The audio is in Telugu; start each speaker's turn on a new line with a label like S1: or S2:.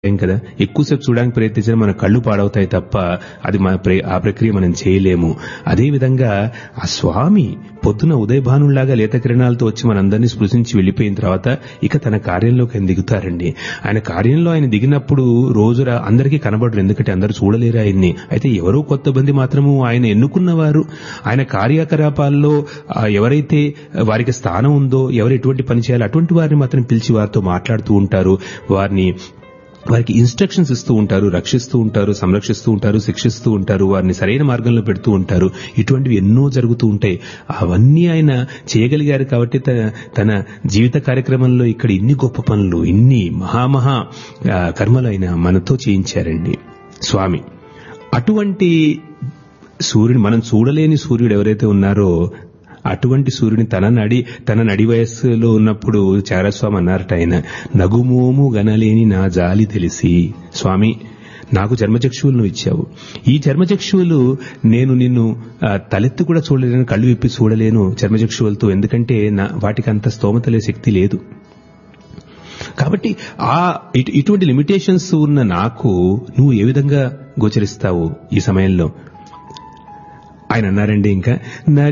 S1: ఏం కదా ఎక్కువసేపు చూడడానికి ప్రయత్నించినా మన కళ్ళు పాడవుతాయి తప్ప అది మన ప్ర- ఆ ప్రక్రియ మనం చేయలేము అదే విధంగా ఆ స్వామి పొద్దున ఉదయభానుల్లాగా లేత కిరణాలతో వచ్చి మనందరినీ స్పృశించి వెళ్లిపోయిన తర్వాత ఇక తన కార్యంలోకి ఆయన దిగుతారండి ఆయన కార్యంలో ఆయన దిగినప్పుడు రోజు రా- అందరికీ కనబడరు ఎందుకంటే అందరూ చూడలేరు ఆయన్ని అయితే ఎవరో కొత్త మంది మాత్రము ఆయన ఎన్నుకున్నవారు ఆయన కార్యకలాపాల్లో ఆ, ఎవరైతే వారికి స్థానం ఉందో ఎవరు ఎటువంటి పని చేయాలో అటువంటి వారిని మాత్రం పిలిచి వారితో మాట్లాడుతూ ఉంటారు వారిని వారికి ఇన్స్ట్రక్షన్స్ ఇస్తూ ఉంటారు రక్షిస్తూ ఉంటారు సంరక్షిస్తూ ఉంటారు శిక్షిస్తూ ఉంటారు వారిని సరైన మార్గంలో పెడుతూ ఉంటారు ఇటువంటివి ఎన్నో జరుగుతూ ఉంటాయి అవన్నీ ఆయన చేయగలిగారు కాబట్టి తన తన జీవిత కార్యక్రమంలో ఇక్కడ ఇన్ని గొప్ప పనులు ఇన్ని మహామహా ఆ, కర్మలు ఆయన మనతో చేయించారండి స్వామి అటువంటి సూర్యుని మనం చూడలేని సూర్యుడు ఎవరైతే ఉన్నారో అటువంటి సూర్యుని తన నడి తన నడి వయస్సులో ఉన్నప్పుడు చారస్వామి అన్నారట ఆయన నగుమోము గనలేని నా జాలి తెలిసి స్వామి నాకు జన్మచక్షువులు నువ్వు ఇచ్చావు ఈ చర్మచక్షువులు నేను నిన్ను ఆ, తలెత్తి కూడా చూడలేను కళ్ళు విప్పి చూడలేను చర్మచక్షువులతో ఎందుకంటే నా వాటికి అంత స్తోమత లే శక్తి లేదు కాబట్టి ఆ ఇటు- ఇటువంటి లిమిటేషన్స్ ఉన్న నాకు నువ్వు ఏ విధంగా గోచరిస్తావు ఈ సమయంలో ఆయన అన్నారండి ఇంకా